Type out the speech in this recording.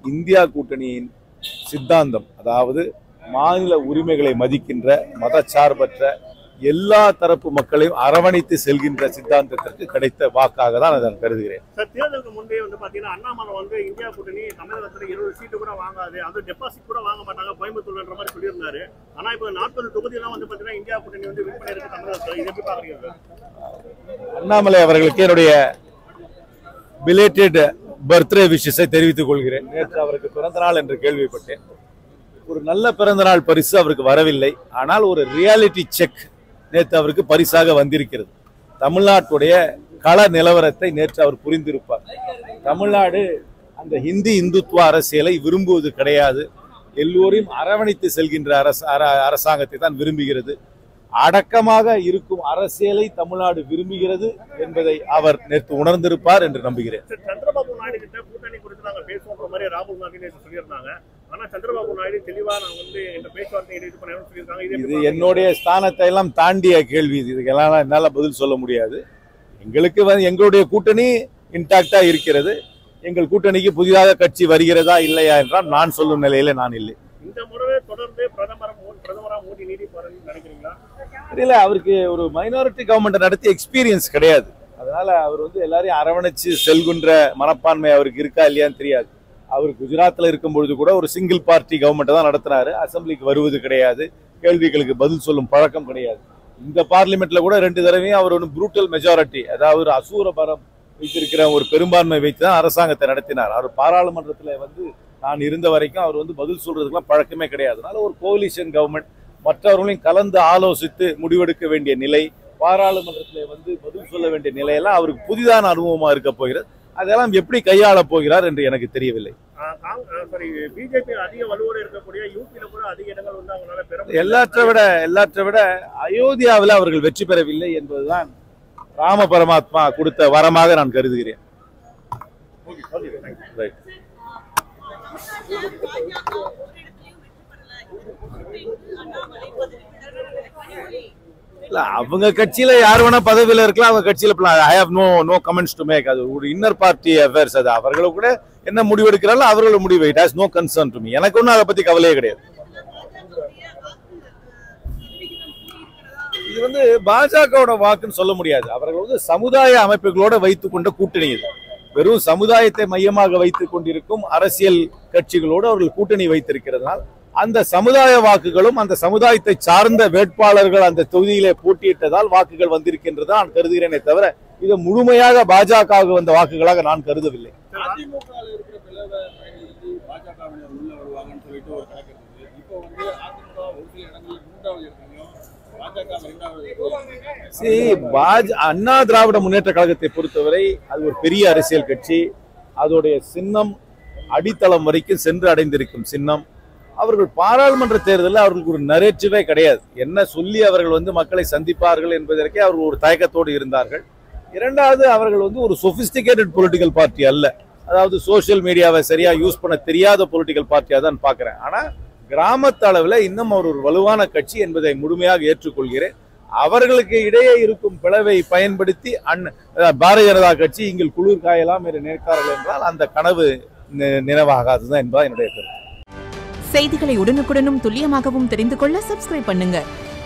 India கூட்டணியின் சித்தாந்தம் அதாவது மாநில உரிமைகளை மதிக்கின்ற மதச்சார்பற்ற எல்லா தரப்பு மக்களையும் அரவணைத்து செல்கின்ற சித்தாந்தத்திற்கு கிடைத்த வாக்காக தான் அதை நான் கருதுகிறேன் சார் தேர்தலுக்கு முன்பே வந்து பாத்தீங்கன்னா அண்ணாமலை வந்து இந்தியா கூட்டணி தமிழகத்துல இருபது சீட்டு கூட வாங்காது அது டெபாசிட் கூட வாங்க மாட்டாங்க கோயம்புத்தூர்ன்ற மாதிரி சொல்லியிருந்தாரு ஆனா இப்போ நாற்பது தொகுதியெல்லாம் வந்து பாத்தீங்கன்னா இந்தியா கூட்டணி வந்து வின் பண்ணிருக்கு தமிழகத்துல இது எப்படி பாக்குறீங்க சார் அண்ணாமலை அவர்களுக்கு என்னுடைய பிலேட்டட் பர்த்டே விஷஸை தெரிவித்துக் கொள்கிறேன் நேற்று அவருக்கு பிறந்த நாள் என்று கேள்விப்பட்டேன் ஒரு நல்ல பிறந்த நாள் பரிசு அவருக்கு வரவில்லை ஆனால் ஒரு ரியாலிட்டி செக் நேற்று அவருக்கு பரிசாக வந்திருக்கிறது தமிழ்நாட்டுடைய கள நிலவரத்தை நேற்று அவர் புரிந்திருப்பார் தமிழ்நாடு அந்த ஹிந்தி இந்துத்துவ அரசியலை விரும்புவது கிடையாது எல்லோரையும் அரவணைத்து செல்கின்ற அரச அர- அரசாங்கத்தை தான் விரும்புகிறது அடக்கமாக இருக்கும் அரசியலை தமிழ்நாடு விரும்புகிறது என்பதை அவர் நேற்று உணர்ந்திருப்பார் என்று நம்புகிறேன் சார் சந்திரபாபு நாயுடு கிட்ட கூட்டணி குறித்து நாங்க பேசுவோன்ற மாதிரி ராகுல் காந்தி நேற்று சொல்லியிருந்தாங்க ஆனா சந்திரபாபு நாயுடு தெளிவா நான் வந்து இந்த பேச்சுவார்த்தை இது பண்ணணும்னு சொல்லியிருக்காங்க இது இது எப்படி பாக்குறீங்க? என்னுடைய ஸ்தானத்தை எல்லாம் தாண்டிய கேள்வி இது இதுக்கெல்லாம் என்னால பதில் சொல்ல முடியாது எங்களுக்கு வந்து எங்களுடைய கூட்டணி இன்டாக்டா இருக்கிறது எங்கள் கூட்டணிக்கு புதிதாக கட்சி வருகிறதா இல்லையா என்றால் நான் சொல்லும் நிலையில நான் இல்லை இந்த முறை தொடர்ந்து பிரதமர் மோ- பிரதமரா மோடி நீடி போறேன்னு நினைக்கிறீங்களா தெரியல அவருக்கு ஒரு மைனாரிட்டி கவர்மெண்ட் நடத்தி எக்ஸ்பீரியன்ஸ் கிடையாது அதனால அவர் வந்து எல்லாரையும் அரவணைச்சு செல்கின்ற மனப்பான்மை அவருக்கு இருக்கா இல்லையான்னு தெரியாது அவர் குஜராத்ல இருக்கும் பொழுது கூட ஒரு சிங்கிள் பார்ட்டி கவர்மெண்ட் தான் நடத்தினாரு அசெம்பிளிக்கு வருவது கிடையாது கேள்விகளுக்கு பதில் சொல்லும் பழக்கம் கிடையாது இந்த பார்லிமெண்ட்ல கூட ரெண்டு தடவையும் அவர் ஒரு புரூட்டல் மெஜாரிட்டி அதாவது ஒரு அசூர பரம் வைத்திருக்கிற ஒரு பெரும்பான்மை வைத்து தான் அரசாங்கத்தை நடத்தினார் அவர் பாராளுமன்றத்துல வந்து நான் இருந்த வரைக்கும் அவர் வந்து பதில் சொல்றதுக்கெல்லாம் பழக்கமே கிடையாது அதனால ஒரு கோலிஷன் கவர்மெண்ட் மற்றவர்களையும் கலந்து ஆலோசித்து முடிவெடுக்க வேண்டிய நிலை பாராளுமன்றத்தில் வந்து பதில் சொல்ல வேண்டிய நிலையெல்லாம் அவருக்கு புதிதான அனுபவமா இருக்க போகிறது அதெல்லாம் எப்படி கையாள போகிறார் என்று எனக்கு தெரியவில்லை சாரி பிஜேபி அதிக வலுவோடு இருக்கக்கூடிய யூபியில கூட அதிக இடங்கள் வந்து அவங்களால பெற முடியல. எல்லாற்றை விட எல்லாற்றை விட அயோத்தியாவில் அவர்கள் வெற்றி பெறவில்லை என்பதுதான் ராம பரமாத்மா கொடுத்த வரமாக நான் கருதுகிறேன் Right. இல்ல அவங்க கட்சியில யார் வேணா பதவியில இருக்கலாம் அவங்க கட்சியில I have no no comments to make அது ஒரு இன்னர் பார்ட்டி அஃபேர்ஸ் அது அவர்களும் கூட என்ன முடிவு எடுக்கிறாங்களோ அவர்களோட முடிவு it has no concern to me எனக்கு ஒன்றும் அதை பத்தி கவலையே கிடையாது இது வந்து பாஜகவோட வாக்குன்னு சொல்ல முடியாது அவர்கள் வந்து சமுதாய அமைப்புகளோட வைத்துக் கொண்ட கூட்டணி இது வெறும் சமுதாயத்தை மையமாக வைத்துக் கொண்டிருக்கும் அரசியல் கட்சிகளோடு அவர்கள் கூட்டணி வைத்திருக்கிறதுனால் அந்த சமுதாய வாக்குகளும் அந்த சமுதாயத்தை சார்ந்த வேட்பாளர்கள் அந்த தொகுதியிலே போட்டியிட்டதால் வாக்குகள் வந்திருக்கின்றது நான் கருதுகிறேனே தவிர இது முழுமையாக பாஜகவுக்கு வந்த வாக்குகளாக நான் கருதவில்லை அதிமுக இருக்கிற பிளவ பயணிகள் பாஜகவினர் உள்ள வருவாங்கன்னு சொல்லிட்டு ஒரு கணக்கு இருந்தது இப்போ வந்து அதிமுக ஒரு சில இடங்களில் மூன்றாவது இடத்துலையும் பாஜக இரண்டாவது இடத்துலையும் See, பாஜ அண்ணா திராவிட முன்னேற்ற கழகத்தை பொறுத்தவரை அது ஒரு பெரிய அரசியல் கட்சி அதோடைய சின்னம் அடித்தளம் வரைக்கும் சென்று அடைந்திருக்கும் சின்னம் அவர்கள் பாராளுமன்ற தேர்தலில் அவர்களுக்கு ஒரு நரேட்டிவே கிடையாது என்ன சொல்லி அவர்கள் வந்து மக்களை சந்திப்பார்கள் என்பதற்கே அவர்கள் ஒரு தயக்கத்தோடு இருந்தார்கள் இரண்டாவது அவர்கள் வந்து ஒரு சொபிஸ்டிகேட்டட் பொலிட்டிக்கல் பார்ட்டி அல்ல அதாவது சோஷியல் மீடியாவை சரியா யூஸ் பண்ண தெரியாத பொலிட்டிக்கல் பார்ட்டியா தான் பார்க்கிறேன் ஆனா கிராமத்து அளவில் இன்னும் அவர் ஒரு வலுவான கட்சி என்பதை முழுமையாக ஏற்றுக்கொள்கிறேன் அவர்களுக்கு இடையே இருக்கும் பிளவை பயன்படுத்தி அண்ண அஹ் பாரதிய ஜனதா கட்சி இங்கில் குளிர் காயலாம் என்று நினைத்தார்கள் என்றால் அந்த கனவு நி- நினைவாகாதுதான் என்பதா என்னுடைய கருத்து செய்திகளை உடனுக்குடனும் துல்லியமாகவும் தெரிந்து கொள்ள சப்ஸ்கிரைப் பண்ணுங்க